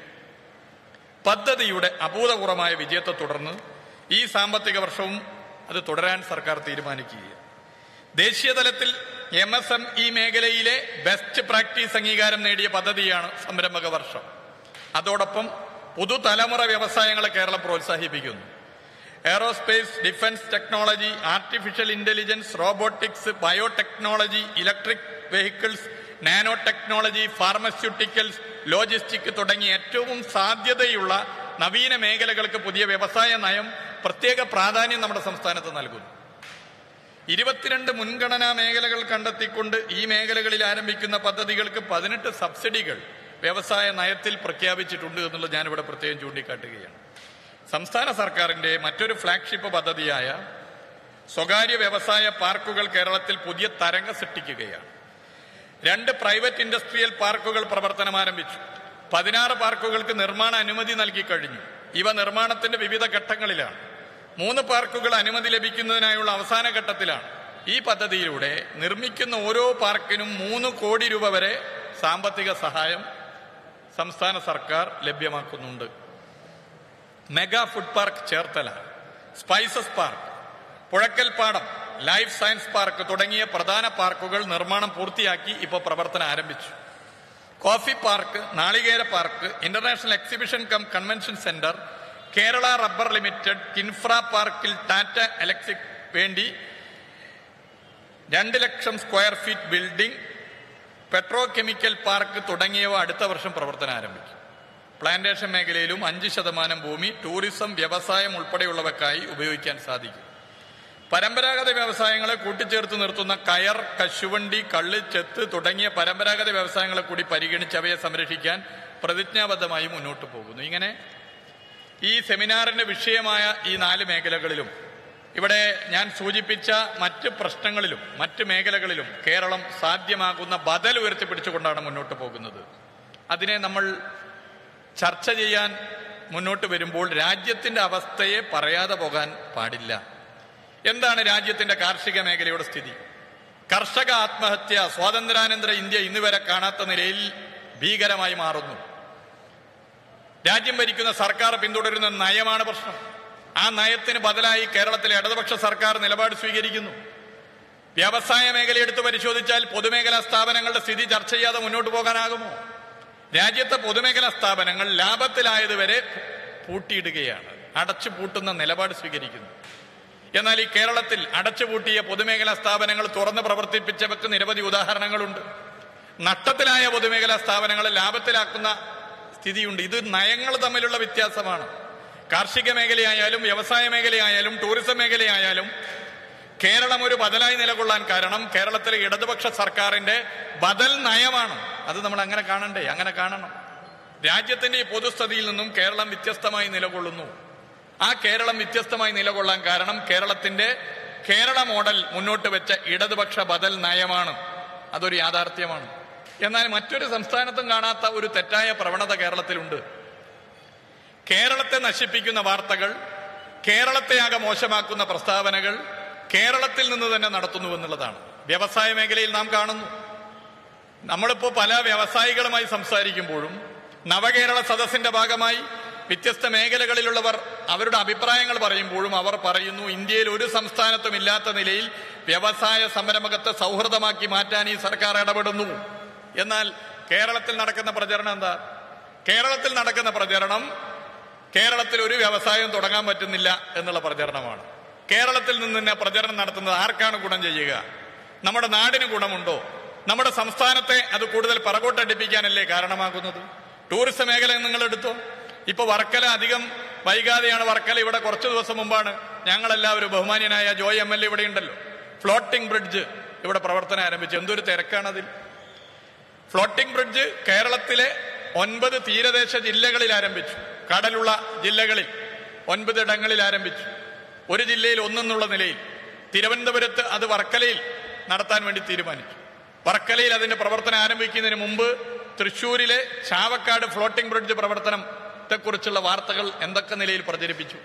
പദ്ധതിയുടെ അഭൂതപൂർവമായ വിജയത്തെ തുടർന്ന് ഈ സാമ്പത്തിക വർഷവും അത് തുടരാൻ സർക്കാർ തീരുമാനിക്കുകയാണ് ദേശീയ തലത്തിൽ എം എസ് എം ഇ മേഖലയിലെ ബെസ്റ്റ് പ്രാക്ടീസ് അംഗീകാരം നേടിയ പദ്ധതിയാണ് സംരംഭക വർഷം അതോടൊപ്പം പുതുതലമുറ വ്യവസായങ്ങളെ കേരളം പ്രോത്സാഹിപ്പിക്കുന്നു aerospace defence technology artificial intelligence robotics biotechnology electric vehicles nano technology pharmaceuticals logistic തുടങ്ങിയ ഏറ്റവും സാധ്യതയുള്ള നവീന മേഖലകൾക്ക് പുതിയ വ്യവസായ നയം പ്രത്യേക പ്രാധാന്യം നമ്മുടെ സംസ്ഥാനത്ത് നൽകുന്നു ഇരുപത്തിരണ്ട് മുൻഗണനാ മേഖലകൾ കണ്ടെത്തിക്കൊണ്ട് ഈ മേഖലകളിൽ ആരംഭിക്കുന്ന പദ്ധതികൾക്ക് പതിനെട്ട് സബ്സിഡികൾ വ്യവസായ നയത്തിൽ പ്രഖ്യാപിച്ചിട്ടുണ്ട് എന്നുള്ളത് ഞാനിവിടെ പ്രത്യേകം ചൂണ്ടിക്കാട്ടുകയാണ് സംസ്ഥാന സർക്കാരിന്റെ മറ്റൊരു ഫ്ളാഗ്ഷിപ്പ് പദ്ധതിയായ സ്വകാര്യ വ്യവസായ പാർക്കുകൾ കേരളത്തിൽ പുതിയ തരംഗം സൃഷ്ടിക്കുകയാണ് രണ്ട് പ്രൈവറ്റ് ഇൻഡസ്ട്രിയൽ പാർക്കുകൾ പ്രവർത്തനം ആരംഭിച്ചു പതിനാറ് പാർക്കുകൾക്ക് നിർമ്മാണ അനുമതി നൽകി കഴിഞ്ഞു ഇവ നിർമ്മാണത്തിന്റെ വിവിധ ഘട്ടങ്ങളിലാണ് മൂന്ന് പാർക്കുകൾ അനുമതി ലഭിക്കുന്നതിനായുള്ള അവസാന ഘട്ടത്തിലാണ് ഈ പദ്ധതിയിലൂടെ നിർമ്മിക്കുന്ന ഓരോ പാർക്കിനും മൂന്ന് കോടി രൂപ വരെ സാമ്പത്തിക സഹായം സംസ്ഥാന സർക്കാർ ലഭ്യമാക്കുന്നുണ്ട് mega food park Cherthala spices park Puzhakkalpadam life science park തുടങ്ങിയ പ്രധാന പാർക്കുകൾ നിർമ്മാണം പൂർത്തിയാക്കി ഇപ്പോൾ പ്രവർത്തനം ആരംഭിച്ചു കോഫി പാർക്ക് നാളികേര park international exhibition cum convention centre Kerala rubber limited Kinfra പാർക്കിൽ ടാറ്റ ഇലക്ട്രിക് വേണ്ടി രണ്ട് ലക്ഷം square feet building petrochemical park തുടങ്ങിയവ അടുത്ത വർഷം പ്രവർത്തനം ആരംഭിക്കും പ്ലാന്റേഷൻ മേഖലയിലും അഞ്ച് ശതമാനം ഭൂമി ടൂറിസം വ്യവസായം ഉൾപ്പെടെയുള്ളവക്കായി ഉപയോഗിക്കാൻ സാധിക്കും പരമ്പരാഗത വ്യവസായങ്ങളെ കൂട്ടിച്ചേർത്ത് നിർത്തുന്ന കയർ കശുവണ്ടി കള്ള് ചെത്ത് തുടങ്ങിയ പരമ്പരാഗത വ്യവസായങ്ങളെ കൂടി പരിഗണിച്ച് അവയെ സംരക്ഷിക്കാൻ പ്രതിജ്ഞാബദ്ധമായി മുന്നോട്ട് പോകുന്നു ഇങ്ങനെ ഈ സെമിനാറിന്റെ വിഷയമായ ഈ നാല് മേഖലകളിലും ഇവിടെ ഞാൻ സൂചിപ്പിച്ച മറ്റ് പ്രശ്നങ്ങളിലും മറ്റ് മേഖലകളിലും കേരളം സാധ്യമാകുന്ന ബദൽ ഉയർത്തിപ്പിടിച്ചുകൊണ്ടാണ് മുന്നോട്ട് പോകുന്നത് അതിനെ നമ്മൾ ചർച്ച ചെയ്യാൻ മുന്നോട്ട് വരുമ്പോൾ രാജ്യത്തിന്റെ അവസ്ഥയെ പറയാതെ പോകാൻ പാടില്ല എന്താണ് രാജ്യത്തിന്റെ കാർഷിക മേഖലയുടെ സ്ഥിതി കർഷക ആത്മഹത്യ സ്വാതന്ത്ര്യാനന്തര ഇന്ത്യ ഇന്ന് വരെ കാണാത്ത നിലയിൽ ഭീകരമായി മാറുന്നു രാജ്യം ഭരിക്കുന്ന സർക്കാർ പിന്തുടരുന്ന നയമാണ് പ്രശ്നം ആ നയത്തിന് ബദലായി കേരളത്തിലെ ഇടതുപക്ഷ സർക്കാർ നിലപാട് സ്വീകരിക്കുന്നു വ്യവസായ മേഖല എടുത്തു പരിശോധിച്ചാൽ പൊതുമേഖലാ സ്ഥാപനങ്ങളുടെ സ്ഥിതി ചർച്ച ചെയ്യാതെ മുന്നോട്ട് പോകാനാകുമോ രാജ്യത്തെ പൊതുമേഖലാ സ്ഥാപനങ്ങൾ ലാഭത്തിലായതുവരെ പൂട്ടിയിടുകയാണ് അടച്ചു പൂട്ടുന്ന നിലപാട് സ്വീകരിക്കുന്നു എന്നാൽ ഈ കേരളത്തിൽ അടച്ചുപൂട്ടിയ പൊതുമേഖലാ സ്ഥാപനങ്ങൾ തുറന്ന് പ്രവർത്തിപ്പിച്ചവർക്ക് നിരവധി ഉദാഹരണങ്ങളുണ്ട് നഷ്ടത്തിലായ പൊതുമേഖലാ സ്ഥാപനങ്ങളെ ലാഭത്തിലാക്കുന്ന സ്ഥിതിയുണ്ട് ഇത് നയങ്ങൾ തമ്മിലുള്ള വ്യത്യാസമാണ് കാർഷിക മേഖലയായാലും വ്യവസായ മേഖലയായാലും ടൂറിസം മേഖലയായാലും കേരളം ഒരു ബദലായി നിലകൊള്ളാൻ കാരണം കേരളത്തിലെ ഇടതുപക്ഷ സർക്കാരിന്റെ ബദൽ നയമാണ് അത് നമ്മൾ അങ്ങനെ കാണണ്ടേ അങ്ങനെ കാണണം രാജ്യത്തിന്റെ ഈ പൊതുസ്ഥിതിയിൽ നിന്നും കേരളം വ്യത്യസ്തമായി നിലകൊള്ളുന്നു ആ കേരളം വ്യത്യസ്തമായി നിലകൊള്ളാൻ കാരണം കേരളത്തിന്റെ കേരള മോഡൽ മുന്നോട്ട് വെച്ച ഇടതുപക്ഷ ബദൽ നയമാണ് അതൊരു യാഥാർത്ഥ്യമാണ് എന്നാൽ മറ്റൊരു സംസ്ഥാനത്തും കാണാത്ത ഒരു തെറ്റായ പ്രവണത കേരളത്തിലുണ്ട് കേരളത്തെ നശിപ്പിക്കുന്ന വാർത്തകൾ കേരളത്തെ ആകെ മോശമാക്കുന്ന പ്രസ്താവനകൾ കേരളത്തിൽ നിന്ന് തന്നെ നടത്തുന്നു എന്നുള്ളതാണ് വ്യവസായ മേഖലയിൽ നാം കാണുന്നു നമ്മളിപ്പോ പല വ്യവസായികളുമായി സംസാരിക്കുമ്പോഴും നവകേരള സദസ്സിന്റെ ഭാഗമായി വ്യത്യസ്ത മേഖലകളിലുള്ളവർ അവരുടെ അഭിപ്രായങ്ങൾ പറയുമ്പോഴും അവർ പറയുന്നു ഇന്ത്യയിൽ ഒരു സംസ്ഥാനത്തും ഇല്ലാത്ത നിലയിൽ വ്യവസായ സംരംഭകത്തെ സൗഹൃദമാക്കി മാറ്റാൻ ഈ സർക്കാർ ഇടപെടുന്നു എന്നാൽ കേരളത്തിൽ നടക്കുന്ന പ്രചരണം എന്താ കേരളത്തിൽ നടക്കുന്ന പ്രചരണം കേരളത്തിൽ ഒരു വ്യവസായം തുടങ്ങാൻ പറ്റുന്നില്ല എന്നുള്ള പ്രചരണമാണ് കേരളത്തിൽ നിന്ന് തന്നെ പ്രചരണം നടത്തുന്നത് ആർക്കാണ് ഗുണം ചെയ്യുക നമ്മുടെ നാടിന് ഗുണമുണ്ടോ നമ്മുടെ സംസ്ഥാനത്തെ അത് കൂടുതൽ പറകോട്ടടിപ്പിക്കാനല്ലേ കാരണമാകുന്നത് ടൂറിസം മേഖല നിങ്ങൾ എടുത്തോ ഇപ്പൊ വർക്കല അധികം വൈകാതെയാണ് വർക്കല ഇവിടെ കുറച്ചു ദിവസം മുമ്പാണ് ഞങ്ങളെല്ലാവരും ബഹുമാന്യനായ ജോയ് എം എൽ എ ഇവിടെ ഉണ്ടല്ലോ ഫ്ലോട്ടിംഗ് ബ്രിഡ്ജ് ഇവിടെ പ്രവർത്തനം ആരംഭിച്ചു എന്തൊരു തിരക്കാണതിൽ ഫ്ലോട്ടിംഗ് ബ്രിഡ്ജ് കേരളത്തിലെ ഒൻപത് തീരദേശ ജില്ലകളിൽ ആരംഭിച്ചു കടലുള്ള ജില്ലകളിൽ ഒൻപത് ഇടങ്ങളിൽ ആരംഭിച്ചു ഒരു ജില്ലയിൽ ഒന്നെന്നുള്ള നിലയിൽ തിരുവനന്തപുരത്ത് അത് വർക്കലയിൽ നടത്താൻ വേണ്ടി തീരുമാനിച്ചു വർക്കലയിൽ അതിന്റെ പ്രവർത്തനം ആരംഭിക്കുന്നതിന് മുമ്പ് തൃശൂരിലെ ചാവക്കാട് ഫ്ലോട്ടിംഗ് ബ്രിഡ്ജ് പ്രവർത്തനത്തെക്കുറിച്ചുള്ള വാർത്തകൾ എന്തൊക്കെ നിലയിൽ പ്രചരിപ്പിച്ചു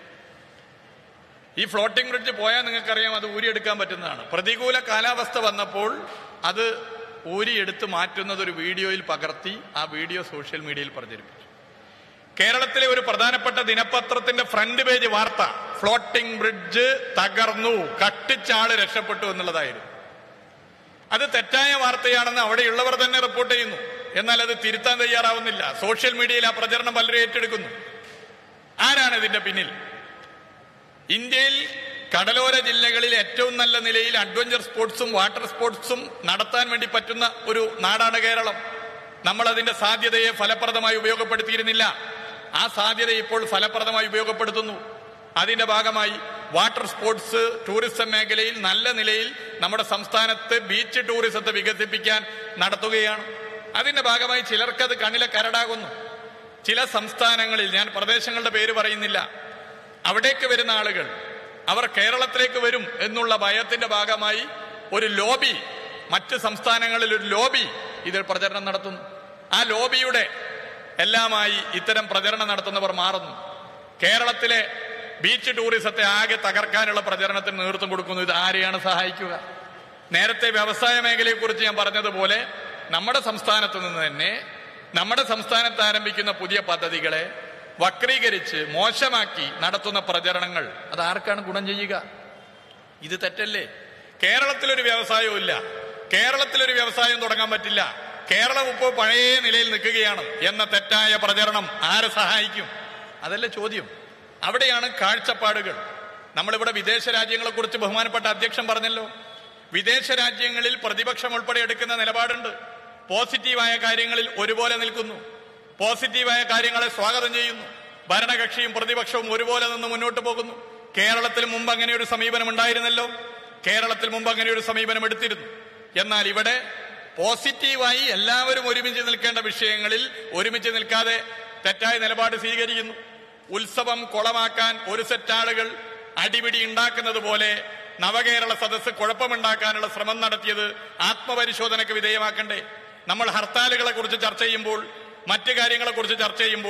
ഈ ഫ്ലോട്ടിംഗ് ബ്രിഡ്ജ് പോയാൽ നിങ്ങൾക്കറിയാം അത് ഊരിയെടുക്കാൻ പറ്റുന്നതാണ് പ്രതികൂല കാലാവസ്ഥ വന്നപ്പോൾ അത് ഊരിയെടുത്ത് മാറ്റുന്നത് ഒരു വീഡിയോയിൽ പകർത്തി ആ വീഡിയോ സോഷ്യൽ മീഡിയയിൽ പ്രചരിപ്പിച്ചു കേരളത്തിലെ ഒരു പ്രധാനപ്പെട്ട ദിനപത്രത്തിന്റെ ഫ്രണ്ട് പേജ് വാർത്ത ഫ്ലോട്ടിംഗ് ബ്രിഡ്ജ് തകർന്നു കട്ടിച്ചാള് രക്ഷപ്പെട്ടു എന്നുള്ളതായിരുന്നു അത് തെറ്റായ വാർത്തയാണെന്ന് അവിടെയുള്ളവർ തന്നെ റിപ്പോർട്ട് ചെയ്യുന്നു എന്നാൽ അത് തിരുത്താൻ തയ്യാറാവുന്നില്ല സോഷ്യൽ മീഡിയയിൽ ആ പ്രചരണം പലരും ഏറ്റെടുക്കുന്നു ആരാണ് ഇതിന്റെ പിന്നിൽ ഇന്ത്യയിൽ കടലോര ജില്ലകളിൽ ഏറ്റവും നല്ല നിലയിൽ അഡ്വഞ്ചർ സ്പോർട്സും വാട്ടർ സ്പോർട്സും നടത്താൻ വേണ്ടി പറ്റുന്ന ഒരു നാടാണ് കേരളം നമ്മൾ അതിന്റെ സാധ്യതയെ ഫലപ്രദമായി ഉപയോഗപ്പെടുത്തിയിരുന്നില്ല ആ സാധ്യത ഇപ്പോൾ ഫലപ്രദമായി ഉപയോഗപ്പെടുത്തുന്നു അതിന്റെ ഭാഗമായി വാട്ടർ സ്പോർട്സ് ടൂറിസം മേഖലയിൽ നല്ല നിലയിൽ നമ്മുടെ സംസ്ഥാനത്ത് ബീച്ച് ടൂറിസത്തെ വികസിപ്പിക്കാൻ നടത്തുകയാണ് അതിന്റെ ഭാഗമായി ചിലർക്കത് കണ്ണിലെ കരടാകുന്നു ചില സംസ്ഥാനങ്ങളിൽ ഞാൻ പ്രദേശങ്ങളുടെ പേര് പറയുന്നില്ല അവിടേക്ക് വരുന്ന ആളുകൾ അവർ കേരളത്തിലേക്ക് വരും എന്നുള്ള ഭയത്തിന്റെ ഭാഗമായി ഒരു ലോബി മറ്റ് സംസ്ഥാനങ്ങളിൽ ഒരു ലോബി ഇതിൽ പ്രചരണം നടത്തുന്നു ആ ലോബിയുടെ എല്ലാമായി ഇത്തരം പ്രചരണം നടത്തുന്നവർ മാറുന്നു കേരളത്തിലെ ബീച്ച് ടൂറിസത്തെ ആകെ തകർക്കാനുള്ള പ്രചരണത്തിന് നേതൃത്വം കൊടുക്കുന്നു ഇത് ആരെയാണ് സഹായിക്കുക നേരത്തെ വ്യവസായ മേഖലയെക്കുറിച്ച് ഞാൻ പറഞ്ഞതുപോലെ നമ്മുടെ സംസ്ഥാനത്ത് നിന്ന് തന്നെ നമ്മുടെ സംസ്ഥാനത്ത് ആരംഭിക്കുന്ന പുതിയ പദ്ധതികളെ വക്രീകരിച്ച് മോശമാക്കി നടത്തുന്ന പ്രചരണങ്ങൾ അത് ആർക്കാണ് ഗുണം ചെയ്യുക ഇത് തെറ്റല്ലേ കേരളത്തിലൊരു വ്യവസായവും ഇല്ല കേരളത്തിലൊരു വ്യവസായം തുടങ്ങാൻ പറ്റില്ല കേരളം ഇപ്പോൾ പഴയ നിലയിൽ നിൽക്കുകയാണ് എന്ന തെറ്റായ പ്രചരണം ആരെ സഹായിക്കും അതല്ലേ ചോദ്യം അവിടെയാണ് കാഴ്ചപ്പാടുകൾ നമ്മളിവിടെ വിദേശ രാജ്യങ്ങളെ കുറിച്ച് ബഹുമാനപ്പെട്ട അധ്യക്ഷൻ പറഞ്ഞല്ലോ വിദേശ രാജ്യങ്ങളിൽ പ്രതിപക്ഷം ഉൾപ്പെടെ എടുക്കുന്ന നിലപാടുണ്ട് പോസിറ്റീവായ കാര്യങ്ങളിൽ ഒരുപോലെ നിൽക്കുന്നു പോസിറ്റീവായ കാര്യങ്ങളെ സ്വാഗതം ചെയ്യുന്നു ഭരണകക്ഷിയും പ്രതിപക്ഷവും ഒരുപോലെ നിന്ന് മുന്നോട്ട് പോകുന്നു കേരളത്തിൽ മുമ്പ് അങ്ങനെ ഒരു സമീപനം ഉണ്ടായിരുന്നല്ലോ കേരളത്തിൽ മുമ്പ് അങ്ങനെ ഒരു സമീപനം എടുത്തിരുന്നു എന്നാൽ ഇവിടെ പോസിറ്റീവായി എല്ലാവരും ഒരുമിച്ച് നിൽക്കേണ്ട വിഷയങ്ങളിൽ ഒരുമിച്ച് നിൽക്കാതെ തെറ്റായ നിലപാട് സ്വീകരിക്കുന്നു ഉത്സവം കുളമാക്കാൻ ഒരു സെറ്റ് ആളുകൾ അടിപിടി ഉണ്ടാക്കുന്നത് പോലെ നവകേരള സദസ്സ് കുഴപ്പമുണ്ടാക്കാനുള്ള ശ്രമം നടത്തിയത് ആത്മപരിശോധനയ്ക്ക് വിധേയമാക്കണ്ടേ നമ്മൾ ഹർത്താലുകളെ കുറിച്ച് ചർച്ച ചെയ്യുമ്പോൾ മറ്റു കാര്യങ്ങളെ കുറിച്ച് ചർച്ച ചെയ്യുമ്പോൾ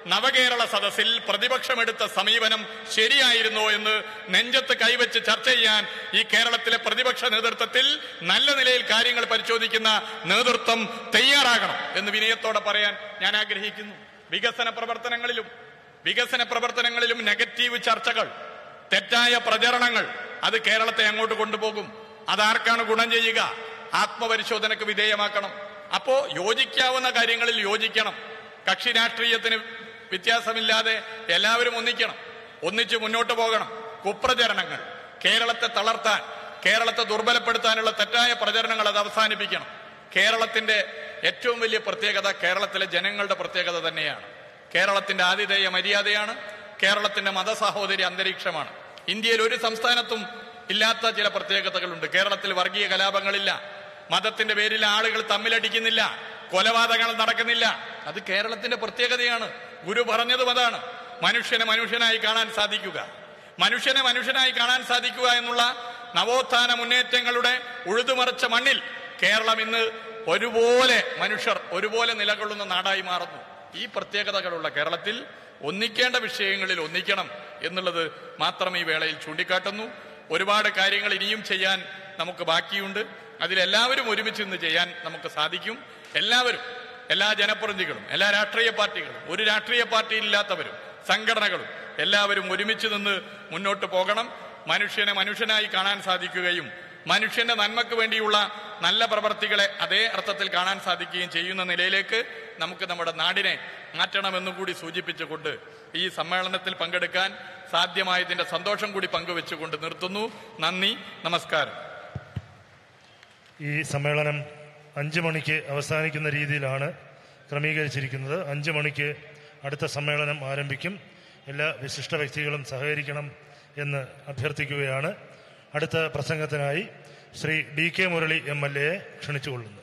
നവകേരള സദസ്സിൽ പ്രതിപക്ഷമെടുത്ത സമീപനം ശരിയായിരുന്നോ എന്ന് നെഞ്ചത്ത് കൈവച്ച് ചർച്ച ചെയ്യാൻ ഈ കേരളത്തിലെ പ്രതിപക്ഷ നേതൃത്വത്തിൽ നല്ല നിലയിൽ കാര്യങ്ങൾ പരിശോധിക്കുന്ന നേതൃത്വം തയ്യാറാകണം എന്ന് വിനയത്തോടെ പറയാൻ ഞാൻ ആഗ്രഹിക്കുന്നു വികസന പ്രവർത്തനങ്ങളിലും വികസന പ്രവർത്തനങ്ങളിലും നെഗറ്റീവ് ചർച്ചകൾ തെറ്റായ പ്രചരണങ്ങൾ അത് കേരളത്തെ അങ്ങോട്ട് കൊണ്ടുപോകും അതാർക്കാണ് ഗുണം ചെയ്യുക ആത്മപരിശോധനക്ക് വിധേയമാക്കണം അപ്പോ യോജിക്കാവുന്ന കാര്യങ്ങളിൽ യോജിക്കണം കക്ഷി രാഷ്ട്രീയത്തിന് വ്യത്യാസമില്ലാതെ എല്ലാവരും ഒന്നിക്കണം ഒന്നിച്ച് മുന്നോട്ട് പോകണം കുപ്രചരണങ്ങൾ കേരളത്തെ തളർത്താൻ കേരളത്തെ ദുർബലപ്പെടുത്താനുള്ള തെറ്റായ പ്രചരണങ്ങൾ അത് അവസാനിപ്പിക്കണം കേരളത്തിന്റെ ഏറ്റവും വലിയ പ്രത്യേകത കേരളത്തിലെ ജനങ്ങളുടെ പ്രത്യേകത തന്നെയാണ് കേരളത്തിന്റെ ആതിഥേയ മര്യാദയാണ് കേരളത്തിന്റെ മതസഹോദരി അന്തരീക്ഷമാണ് ഇന്ത്യയിൽ ഒരു സംസ്ഥാനത്തും ഇല്ലാത്ത ചില പ്രത്യേകതകളുണ്ട് കേരളത്തിൽ വർഗീയ കലാപങ്ങളില്ല മതത്തിന്റെ പേരിൽ ആളുകൾ തമ്മിലടിക്കുന്നില്ല കൊലപാതകങ്ങൾ നടക്കുന്നില്ല അത് കേരളത്തിന്റെ പ്രത്യേകതയാണ് ഗുരു പറഞ്ഞതും അതാണ് മനുഷ്യനെ മനുഷ്യനായി കാണാൻ സാധിക്കുക മനുഷ്യനെ മനുഷ്യനായി കാണാൻ സാധിക്കുക എന്നുള്ള നവോത്ഥാന മുന്നേറ്റങ്ങളുടെ ഉഴുതുമറിച്ച മണ്ണിൽ കേരളം ഇന്ന് ഒരുപോലെ മനുഷ്യർ ഒരുപോലെ നിലകൊള്ളുന്ന നാടായി മാറുന്നു ഈ പ്രത്യേകതകളുള്ള കേരളത്തിൽ ഒന്നിക്കേണ്ട വിഷയങ്ങളിൽ ഒന്നിക്കണം എന്നുള്ളത് മാത്രം ഈ വേളയിൽ ചൂണ്ടിക്കാട്ടുന്നു ഒരുപാട് കാര്യങ്ങൾ ഇനിയും ചെയ്യാൻ നമുക്ക് ബാക്കിയുണ്ട് അതിലെല്ലാവരും ഒരുമിച്ച് നിന്ന് ചെയ്യാൻ നമുക്ക് സാധിക്കും എല്ലാവരും എല്ലാ ജനപ്രതിനിധികളും എല്ലാ രാഷ്ട്രീയ പാർട്ടികളും ഒരു രാഷ്ട്രീയ പാർട്ടിയില്ലാത്തവരും സംഘടനകളും എല്ലാവരും ഒരുമിച്ച് നിന്ന് മുന്നോട്ട് പോകണം മനുഷ്യനെ മനുഷ്യനായി കാണാൻ സാധിക്കുകയും മനുഷ്യന്റെ നന്മക്ക് വേണ്ടിയുള്ള നല്ല പ്രവർത്തികളെ അതേ അർത്ഥത്തിൽ കാണാൻ സാധിക്കുകയും ചെയ്യുന്ന നിലയിലേക്ക് നമുക്ക് നമ്മുടെ നാടിനെ മാറ്റണമെന്നും കൂടി സൂചിപ്പിച്ചുകൊണ്ട് ഈ സമ്മേളനത്തിൽ പങ്കെടുക്കാൻ സാധ്യമായതിന്റെ സന്തോഷം കൂടി പങ്കുവെച്ചുകൊണ്ട് നിർത്തുന്നു നന്ദി നമസ്കാരം ഈ സമ്മേളനം അഞ്ച് മണിക്ക് അവസാനിക്കുന്ന രീതിയിലാണ് ക്രമീകരിച്ചിരിക്കുന്നത് അഞ്ച് മണിക്ക് അടുത്ത സമ്മേളനം ആരംഭിക്കും എല്ലാ വിശിഷ്ട വ്യക്തികളും സഹകരിക്കണം എന്ന് അഭ്യർത്ഥിക്കുകയാണ് അടുത്ത പ്രസംഗത്തിനായി Shri D K Murali M L എയെ ക്ഷണിച്ചുകൊള്ളുന്നു